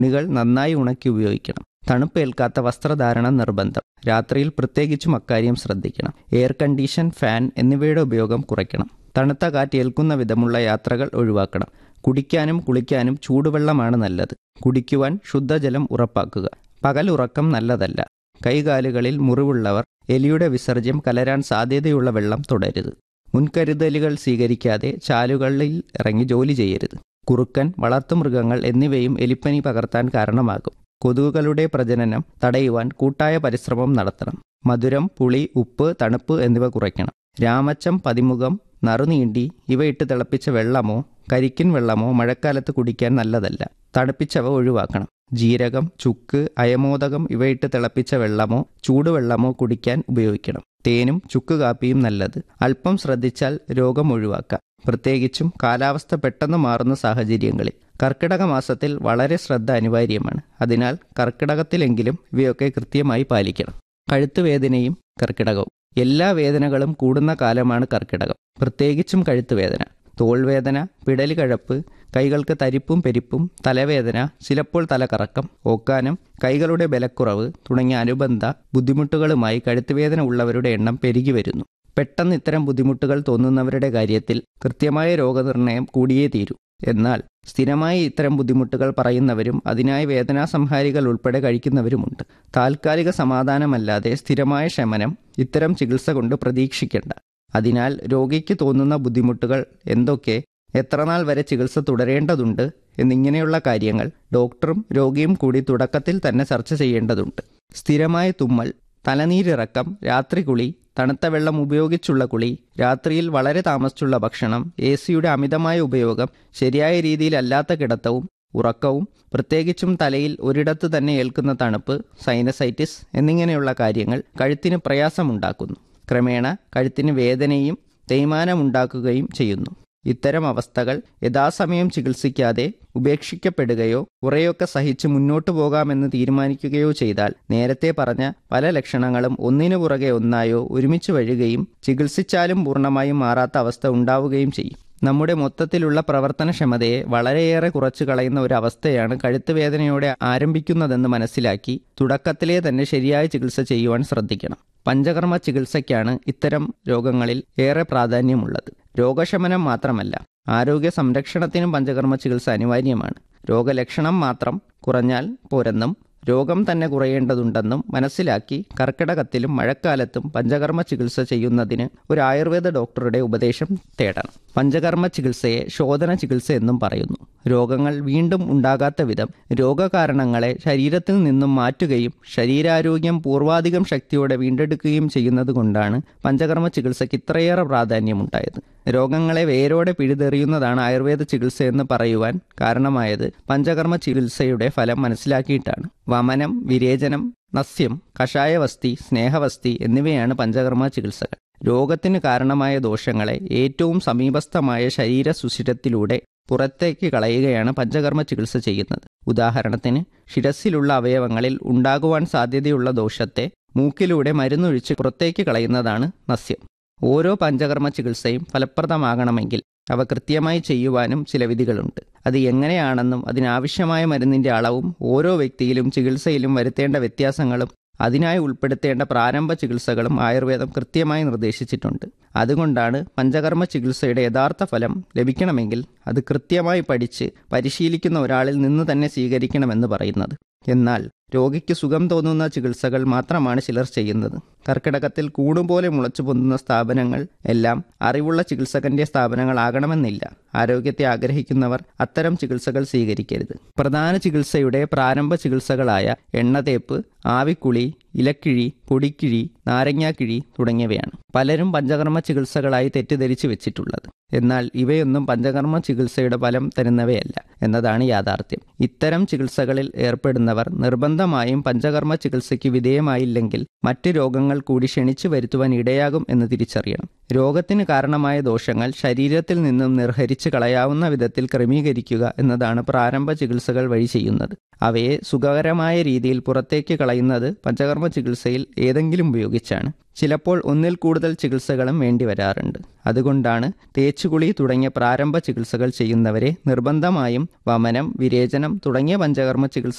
തുണികൾ നന്നായി ഉണക്കി ഉപയോഗിക്കണം തണുപ്പേൽക്കാത്ത വസ്ത്രധാരണം നിർബന്ധം രാത്രിയിൽ പ്രത്യേകിച്ചും അക്കാര്യം ശ്രദ്ധിക്കണം എയർ കണ്ടീഷൻ ഫാൻ എന്നിവയുടെ ഉപയോഗം കുറയ്ക്കണം തണുത്ത കാറ്റ് ഏൽക്കുന്ന വിധമുള്ള യാത്രകൾ ഒഴിവാക്കണം കുടിക്കാനും കുളിക്കാനും ചൂടുവെള്ളമാണ് നല്ലത് കുടിക്കുവാൻ ശുദ്ധജലം ഉറപ്പാക്കുക പകൽ ഉറക്കം നല്ലതല്ല കൈകാലുകളിൽ മുറിവുള്ളവർ എലിയുടെ വിസർജ്യം കലരാൻ സാധ്യതയുള്ള വെള്ളം തുടരുത് മുൻകരുതലുകൾ സ്വീകരിക്കാതെ ചാലുകളിൽ ഇറങ്ങി ജോലി ചെയ്യരുത് കുറുക്കൻ വളർത്തുമൃഗങ്ങൾ എന്നിവയും എലിപ്പനി പകർത്താൻ കാരണമാകും കൊതുകുകളുടെ പ്രജനനം തടയുവാൻ കൂട്ടായ പരിശ്രമം നടത്തണം മധുരം പുളി ഉപ്പ് തണുപ്പ് എന്നിവ കുറയ്ക്കണം രാമച്ചം പതിമുഖം നറുനീണ്ടി ഇവയിട്ട് തിളപ്പിച്ച വെള്ളമോ കരിക്കിൻ വെള്ളമോ മഴക്കാലത്ത് കുടിക്കാൻ നല്ലതല്ല തണുപ്പിച്ചവ ഒഴിവാക്കണം ജീരകം ചുക്ക് അയമോദകം ഇവയിട്ട് തിളപ്പിച്ച വെള്ളമോ ചൂടുവെള്ളമോ കുടിക്കാൻ ഉപയോഗിക്കണം തേനും ചുക്ക് കാപ്പിയും നല്ലത് അല്പം ശ്രദ്ധിച്ചാൽ രോഗം ഒഴിവാക്കാം പ്രത്യേകിച്ചും കാലാവസ്ഥ പെട്ടെന്ന് മാറുന്ന സാഹചര്യങ്ങളിൽ കർക്കിടക മാസത്തിൽ വളരെ ശ്രദ്ധ അനിവാര്യമാണ് അതിനാൽ കർക്കിടകത്തിലെങ്കിലും ഇവയൊക്കെ കൃത്യമായി പാലിക്കണം കഴുത്തുവേദനയും കർക്കിടകവും എല്ലാ വേദനകളും കൂടുന്ന കാലമാണ് കർക്കിടകം പ്രത്യേകിച്ചും കഴുത്തുവേദന തോൾവേദന പിടലി കഴപ്പ് കൈകൾക്ക് തരിപ്പും പെരിപ്പും തലവേദന ചിലപ്പോൾ തലകറക്കം ഓക്കാനം കൈകളുടെ ബലക്കുറവ് തുടങ്ങിയ അനുബന്ധ ബുദ്ധിമുട്ടുകളുമായി കഴുത്തുവേദന ഉള്ളവരുടെ എണ്ണം പെരുകി വരുന്നു പെട്ടെന്ന് ഇത്തരം ബുദ്ധിമുട്ടുകൾ തോന്നുന്നവരുടെ കാര്യത്തിൽ കൃത്യമായ രോഗനിർണയം കൂടിയേ തീരൂ എന്നാൽ സ്ഥിരമായി ഇത്തരം ബുദ്ധിമുട്ടുകൾ പറയുന്നവരും അതിനായി വേദനാസംഹാരികൾ ഉൾപ്പെടെ കഴിക്കുന്നവരുമുണ്ട് താൽക്കാലിക സമാധാനമല്ലാതെ സ്ഥിരമായ ശമനം ഇത്തരം ചികിത്സ കൊണ്ട് പ്രതീക്ഷിക്കേണ്ട അതിനാൽ രോഗിക്ക് തോന്നുന്ന ബുദ്ധിമുട്ടുകൾ എന്തൊക്കെ എത്രനാൾ വരെ ചികിത്സ തുടരേണ്ടതുണ്ട് എന്നിങ്ങനെയുള്ള കാര്യങ്ങൾ ഡോക്ടറും രോഗിയും കൂടി തുടക്കത്തിൽ തന്നെ ചർച്ച ചെയ്യേണ്ടതുണ്ട് സ്ഥിരമായ തുമ്മൽ തലനീരിറക്കം രാത്രി കുളി തണുത്ത വെള്ളം ഉപയോഗിച്ചുള്ള കുളി രാത്രിയിൽ വളരെ താമസിച്ചുള്ള ഭക്ഷണം എ സിയുടെ അമിതമായ ഉപയോഗം ശരിയായ രീതിയിലല്ലാത്ത കിടത്തവും ഉറക്കവും പ്രത്യേകിച്ചും തലയിൽ ഒരിടത്ത് തന്നെ ഏൽക്കുന്ന തണുപ്പ് സൈനസൈറ്റിസ് എന്നിങ്ങനെയുള്ള കാര്യങ്ങൾ കഴുത്തിന് പ്രയാസമുണ്ടാക്കുന്നു ക്രമേണ കഴുത്തിന് വേദനയും തേയ്മാനമുണ്ടാക്കുകയും ചെയ്യുന്നു ഇത്തരം അവസ്ഥകൾ യഥാസമയം ചികിത്സിക്കാതെ ഉപേക്ഷിക്കപ്പെടുകയോ കുറേയൊക്കെ സഹിച്ച് മുന്നോട്ടു പോകാമെന്ന് തീരുമാനിക്കുകയോ ചെയ്താൽ നേരത്തെ പറഞ്ഞ പല ലക്ഷണങ്ങളും ഒന്നിനു പുറകെ ഒന്നായോ ഒരുമിച്ച് വഴുകയും ചികിത്സിച്ചാലും പൂർണ്ണമായും മാറാത്ത അവസ്ഥ ഉണ്ടാവുകയും ചെയ്യും നമ്മുടെ മൊത്തത്തിലുള്ള പ്രവർത്തനക്ഷമതയെ വളരെയേറെ കുറച്ചു കളയുന്ന ഒരു അവസ്ഥയാണ് കഴുത്തുവേദനയോടെ ആരംഭിക്കുന്നതെന്ന് മനസ്സിലാക്കി തുടക്കത്തിലേ തന്നെ ശരിയായ ചികിത്സ ചെയ്യുവാൻ ശ്രദ്ധിക്കണം പഞ്ചകർമ്മ ചികിത്സയ്ക്കാണ് ഇത്തരം രോഗങ്ങളിൽ ഏറെ പ്രാധാന്യമുള്ളത് രോഗശമനം മാത്രമല്ല ആരോഗ്യ സംരക്ഷണത്തിനും പഞ്ചകർമ്മ ചികിത്സ അനിവാര്യമാണ് രോഗലക്ഷണം മാത്രം കുറഞ്ഞാൽ പോരെന്നും രോഗം തന്നെ കുറയേണ്ടതുണ്ടെന്നും മനസ്സിലാക്കി കർക്കിടകത്തിലും മഴക്കാലത്തും പഞ്ചകർമ്മ ചികിത്സ ചെയ്യുന്നതിന് ഒരു ആയുർവേദ ഡോക്ടറുടെ ഉപദേശം തേടണം പഞ്ചകർമ്മ ചികിത്സയെ ശോധന ചികിത്സ എന്നും പറയുന്നു രോഗങ്ങൾ വീണ്ടും ഉണ്ടാകാത്ത വിധം രോഗകാരണങ്ങളെ ശരീരത്തിൽ നിന്നും മാറ്റുകയും ശരീരാരോഗ്യം പൂർവാധികം ശക്തിയോടെ വീണ്ടെടുക്കുകയും ചെയ്യുന്നത് കൊണ്ടാണ് പഞ്ചകർമ്മ ചികിത്സയ്ക്ക് ഇത്രയേറെ പ്രാധാന്യമുണ്ടായത് രോഗങ്ങളെ വേരോടെ പിഴുതെറിയുന്നതാണ് ആയുർവേദ ചികിത്സ എന്ന് പറയുവാൻ കാരണമായത് പഞ്ചകർമ്മ ചികിത്സയുടെ ഫലം മനസ്സിലാക്കിയിട്ടാണ് വമനം വിരേചനം നസ്യം കഷായവസ്തി സ്നേഹവസ്തി എന്നിവയാണ് പഞ്ചകർമ്മ ചികിത്സകൾ രോഗത്തിന് കാരണമായ ദോഷങ്ങളെ ഏറ്റവും സമീപസ്ഥമായ ശരീര സുഷിരത്തിലൂടെ പുറത്തേക്ക് കളയുകയാണ് പഞ്ചകർമ്മ ചികിത്സ ചെയ്യുന്നത് ഉദാഹരണത്തിന് ശിരസിലുള്ള അവയവങ്ങളിൽ ഉണ്ടാകുവാൻ സാധ്യതയുള്ള ദോഷത്തെ മൂക്കിലൂടെ മരുന്നൊഴിച്ച് പുറത്തേക്ക് കളയുന്നതാണ് നസ്യം ഓരോ പഞ്ചകർമ്മ ചികിത്സയും ഫലപ്രദമാകണമെങ്കിൽ അവ കൃത്യമായി ചെയ്യുവാനും ചില വിധികളുണ്ട് അത് എങ്ങനെയാണെന്നും അതിനാവശ്യമായ മരുന്നിന്റെ അളവും ഓരോ വ്യക്തിയിലും ചികിത്സയിലും വരുത്തേണ്ട വ്യത്യാസങ്ങളും അതിനായി ഉൾപ്പെടുത്തേണ്ട പ്രാരംഭ ചികിത്സകളും ആയുർവേദം കൃത്യമായി നിർദ്ദേശിച്ചിട്ടുണ്ട് അതുകൊണ്ടാണ് പഞ്ചകർമ്മ ചികിത്സയുടെ യഥാർത്ഥ ഫലം ലഭിക്കണമെങ്കിൽ അത് കൃത്യമായി പഠിച്ച് പരിശീലിക്കുന്ന ഒരാളിൽ നിന്ന് തന്നെ സ്വീകരിക്കണമെന്ന് പറയുന്നത് എന്നാൽ രോഗിക്ക് സുഖം തോന്നുന്ന ചികിത്സകൾ മാത്രമാണ് ചിലർ ചെയ്യുന്നത് കർക്കിടകത്തിൽ കൂടുപോലെ മുളച്ചു പൊന്തുന്ന സ്ഥാപനങ്ങൾ എല്ലാം അറിവുള്ള ചികിത്സകന്റെ സ്ഥാപനങ്ങളാകണമെന്നില്ല ആരോഗ്യത്തെ ആഗ്രഹിക്കുന്നവർ അത്തരം ചികിത്സകൾ സ്വീകരിക്കരുത് പ്രധാന ചികിത്സയുടെ പ്രാരംഭ ചികിത്സകളായ എണ്ണതേപ്പ് ആവിക്കുളി ഇലക്കിഴി പൊടിക്കിഴി നാരങ്ങാക്കിഴി തുടങ്ങിയവയാണ് പലരും പഞ്ചകർമ്മ ചികിത്സകളായി തെറ്റിദ്ധരിച്ചു വെച്ചിട്ടുള്ളത് എന്നാൽ ഇവയൊന്നും പഞ്ചകർമ്മ ചികിത്സയുടെ ഫലം തരുന്നവയല്ല എന്നതാണ് യാഥാർത്ഥ്യം ഇത്തരം ചികിത്സകളിൽ ഏർപ്പെടുന്നവർ നിർബന്ധമായും പഞ്ചകർമ്മ ചികിത്സയ്ക്ക് വിധേയമായില്ലെങ്കിൽ മറ്റ് രോഗങ്ങൾ കൂടി ക്ഷണിച്ചു വരുത്തുവാൻ ഇടയാകും എന്ന് തിരിച്ചറിയണം രോഗത്തിന് കാരണമായ ദോഷങ്ങൾ ശരീരത്തിൽ നിന്നും നിർഹരിച്ച് കളയാവുന്ന വിധത്തിൽ ക്രമീകരിക്കുക എന്നതാണ് പ്രാരംഭ ചികിത്സകൾ വഴി ചെയ്യുന്നത് അവയെ സുഖകരമായ രീതിയിൽ പുറത്തേക്ക് കളയുന്നത് പഞ്ചകർമ്മ ചികിത്സയിൽ ഏതെങ്കിലും ഉപയോഗിച്ചാണ് ചിലപ്പോൾ ഒന്നിൽ കൂടുതൽ ചികിത്സകളും വേണ്ടി വരാറുണ്ട് അതുകൊണ്ടാണ് തേച്ചുകുളി തുടങ്ങിയ പ്രാരംഭ ചികിത്സകൾ ചെയ്യുന്നവരെ നിർബന്ധമായും വമനം വിരേചനം തുടങ്ങിയ പഞ്ചകർമ്മ ചികിത്സ